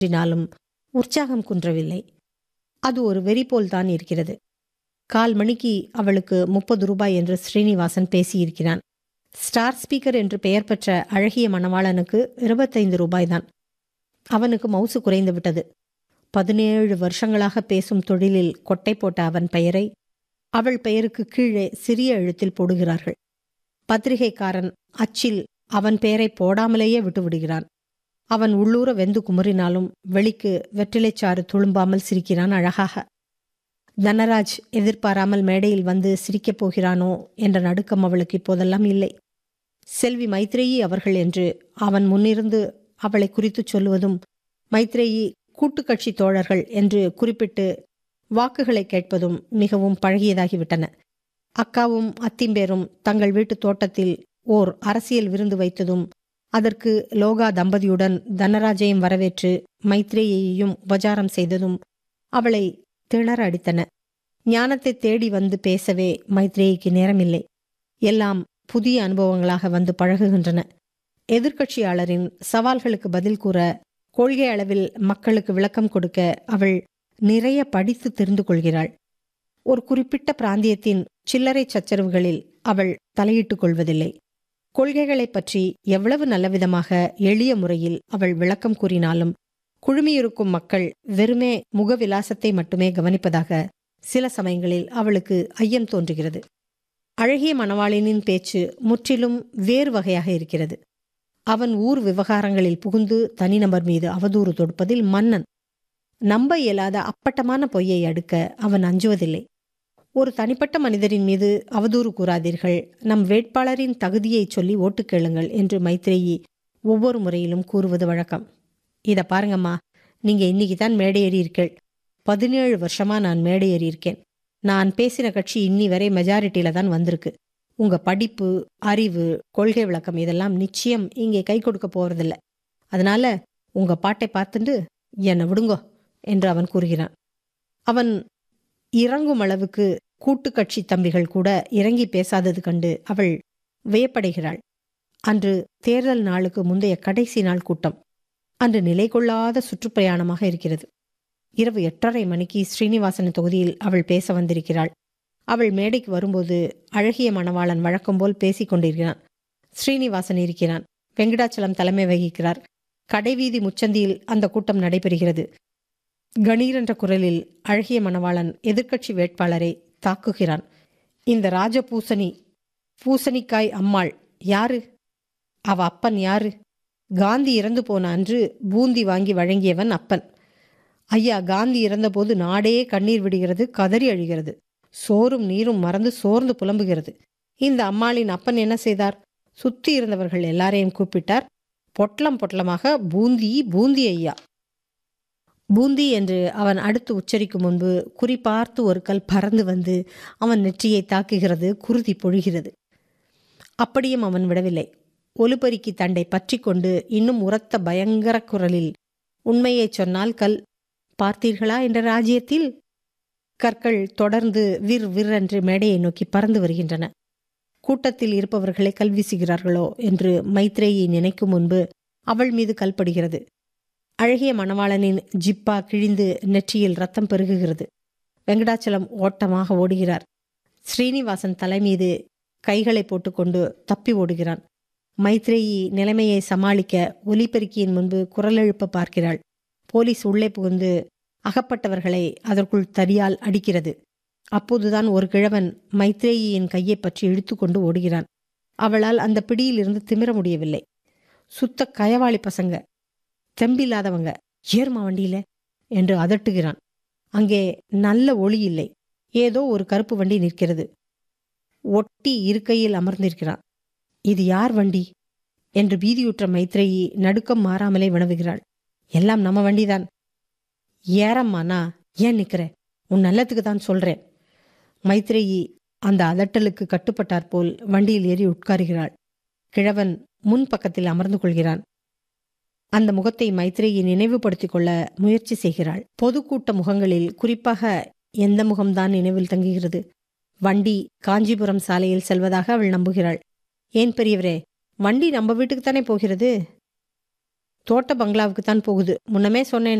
பற்றினாலும் உற்சாகம் குன்றவில்லை அது ஒரு வெறி போல்தான் இருக்கிறது கால் மணிக்கு அவளுக்கு முப்பது ரூபாய் என்று ஸ்ரீனிவாசன் பேசியிருக்கிறான் ஸ்டார் ஸ்பீக்கர் என்று பெயர் பெற்ற அழகிய மணவாளனுக்கு இருபத்தைந்து ரூபாய்தான் அவனுக்கு மவுசு குறைந்து விட்டது பதினேழு வருஷங்களாக பேசும் தொழிலில் கொட்டை போட்ட அவன் பெயரை அவள் பெயருக்கு கீழே சிறிய எழுத்தில் போடுகிறார்கள் பத்திரிகைக்காரன் அச்சில் அவன் பெயரை போடாமலேயே விட்டு விடுகிறான் அவன் உள்ளூர வெந்து குமுறினாலும் வெளிக்கு வெற்றிலைச்சாறு துளும்பாமல் சிரிக்கிறான் அழகாக தனராஜ் எதிர்பாராமல் மேடையில் வந்து சிரிக்கப் போகிறானோ என்ற நடுக்கம் அவளுக்கு இப்போதெல்லாம் இல்லை செல்வி மைத்ரேயி அவர்கள் என்று அவன் முன்னிருந்து அவளை குறித்துச் சொல்லுவதும் மைத்ரேயி கூட்டுக்கட்சி தோழர்கள் என்று குறிப்பிட்டு வாக்குகளை கேட்பதும் மிகவும் பழகியதாகிவிட்டன அக்காவும் அத்திம்பேரும் தங்கள் வீட்டு தோட்டத்தில் ஓர் அரசியல் விருந்து வைத்ததும் அதற்கு லோகா தம்பதியுடன் தனராஜையும் வரவேற்று மைத்ரேயையும் உபசாரம் செய்ததும் அவளை திணற அடித்தன ஞானத்தை தேடி வந்து பேசவே மைத்ரேயிக்கு நேரமில்லை எல்லாம் புதிய அனுபவங்களாக வந்து பழகுகின்றன எதிர்க்கட்சியாளரின் சவால்களுக்கு பதில் கூற கொள்கை அளவில் மக்களுக்கு விளக்கம் கொடுக்க அவள் நிறைய படித்து தெரிந்து கொள்கிறாள் ஒரு குறிப்பிட்ட பிராந்தியத்தின் சில்லறை சச்சரவுகளில் அவள் தலையிட்டுக் கொள்வதில்லை கொள்கைகளைப் பற்றி எவ்வளவு நல்லவிதமாக எளிய முறையில் அவள் விளக்கம் கூறினாலும் குழுமியிருக்கும் மக்கள் வெறுமே முகவிலாசத்தை மட்டுமே கவனிப்பதாக சில சமயங்களில் அவளுக்கு ஐயம் தோன்றுகிறது அழகிய மணவாளினின் பேச்சு முற்றிலும் வேறு வகையாக இருக்கிறது அவன் ஊர் விவகாரங்களில் புகுந்து தனிநபர் மீது அவதூறு தொடுப்பதில் மன்னன் நம்ப இயலாத அப்பட்டமான பொய்யை அடுக்க அவன் அஞ்சுவதில்லை ஒரு தனிப்பட்ட மனிதரின் மீது அவதூறு கூறாதீர்கள் நம் வேட்பாளரின் தகுதியை சொல்லி ஓட்டு கேளுங்கள் என்று மைத்ரேயி ஒவ்வொரு முறையிலும் கூறுவது வழக்கம் இத பாருங்கம்மா நீங்க இன்னைக்கு தான் மேடையேறி இருக்கீள் பதினேழு வருஷமா நான் மேடையேறி இருக்கேன் நான் பேசின கட்சி இன்னி வரை மெஜாரிட்டியில தான் வந்திருக்கு உங்க படிப்பு அறிவு கொள்கை விளக்கம் இதெல்லாம் நிச்சயம் இங்கே கை கொடுக்க போறதில்ல அதனால உங்க பாட்டை பார்த்துட்டு என்னை விடுங்கோ என்று அவன் கூறுகிறான் அவன் இறங்கும் அளவுக்கு கூட்டுக்கட்சி தம்பிகள் கூட இறங்கி பேசாதது கண்டு அவள் வியப்படைகிறாள் அன்று தேர்தல் நாளுக்கு முந்தைய கடைசி நாள் கூட்டம் அன்று நிலை கொள்ளாத சுற்றுப்பிரயாணமாக இருக்கிறது இரவு எட்டரை மணிக்கு ஸ்ரீனிவாசன் தொகுதியில் அவள் பேச வந்திருக்கிறாள் அவள் மேடைக்கு வரும்போது அழகிய மணவாளன் வழக்கம் போல் பேசிக் கொண்டிருக்கிறான் ஸ்ரீனிவாசன் இருக்கிறான் வெங்கடாச்சலம் தலைமை வகிக்கிறார் கடைவீதி முச்சந்தியில் அந்த கூட்டம் நடைபெறுகிறது கணீர் என்ற குரலில் அழகிய மணவாளன் எதிர்க்கட்சி வேட்பாளரை தாக்குகிறான் இந்த ராஜபூசணி பூசணிக்காய் அம்மாள் யாரு அவ அப்பன் யாரு காந்தி இறந்து போன அன்று பூந்தி வாங்கி வழங்கியவன் அப்பன் ஐயா காந்தி இறந்தபோது நாடே கண்ணீர் விடுகிறது கதறி அழுகிறது சோறும் நீரும் மறந்து சோர்ந்து புலம்புகிறது இந்த அம்மாளின் அப்பன் என்ன செய்தார் சுத்தி இருந்தவர்கள் எல்லாரையும் கூப்பிட்டார் பொட்டலம் பொட்டலமாக பூந்தி பூந்தி ஐயா பூந்தி என்று அவன் அடுத்து உச்சரிக்கும் முன்பு குறிப்பார்த்து ஒரு கல் பறந்து வந்து அவன் நெற்றியை தாக்குகிறது குருதி பொழிகிறது அப்படியும் அவன் விடவில்லை ஒலுபெருக்கி தண்டை பற்றி கொண்டு இன்னும் உரத்த பயங்கர குரலில் உண்மையைச் சொன்னால் கல் பார்த்தீர்களா என்ற ராஜ்யத்தில் கற்கள் தொடர்ந்து விர் விர் என்று மேடையை நோக்கி பறந்து வருகின்றன கூட்டத்தில் இருப்பவர்களை கல் வீசுகிறார்களோ என்று மைத்ரேயி நினைக்கும் முன்பு அவள் மீது கல்படுகிறது அழகிய மணவாளனின் ஜிப்பா கிழிந்து நெற்றியில் ரத்தம் பெருகுகிறது வெங்கடாச்சலம் ஓட்டமாக ஓடுகிறார் ஸ்ரீனிவாசன் தலைமீது கைகளை போட்டுக்கொண்டு தப்பி ஓடுகிறான் மைத்ரேயி நிலைமையை சமாளிக்க ஒலிபெருக்கியின் முன்பு குரல் எழுப்ப பார்க்கிறாள் போலீஸ் உள்ளே புகுந்து அகப்பட்டவர்களை அதற்குள் தடியால் அடிக்கிறது அப்போதுதான் ஒரு கிழவன் மைத்ரேயியின் கையை பற்றி இழுத்துக்கொண்டு ஓடுகிறான் அவளால் அந்த பிடியிலிருந்து திமிர முடியவில்லை சுத்த கயவாளி பசங்க தெம்பில்லாதவங்க ஏறுமா வண்டியில என்று அதட்டுகிறான் அங்கே நல்ல ஒளி இல்லை ஏதோ ஒரு கருப்பு வண்டி நிற்கிறது ஒட்டி இருக்கையில் அமர்ந்திருக்கிறான் இது யார் வண்டி என்று பீதியுற்ற மைத்ரேயி நடுக்கம் மாறாமலே வினவுகிறாள் எல்லாம் நம்ம வண்டிதான் ஏறம்மாண்ணா ஏன் நிக்கிற உன் நல்லத்துக்கு தான் சொல்றேன் மைத்ரேயி அந்த அதட்டலுக்கு கட்டுப்பட்டாற்போல் வண்டியில் ஏறி உட்காருகிறாள் கிழவன் முன் பக்கத்தில் அமர்ந்து கொள்கிறான் அந்த முகத்தை மைத்ரேயி நினைவுபடுத்திக் கொள்ள முயற்சி செய்கிறாள் பொதுக்கூட்ட முகங்களில் குறிப்பாக எந்த முகம்தான் நினைவில் தங்குகிறது வண்டி காஞ்சிபுரம் சாலையில் செல்வதாக அவள் நம்புகிறாள் ஏன் பெரியவரே வண்டி நம்ம வீட்டுக்கு தானே போகிறது தோட்ட பங்களாவுக்கு தான் போகுது முன்னமே சொன்னேன்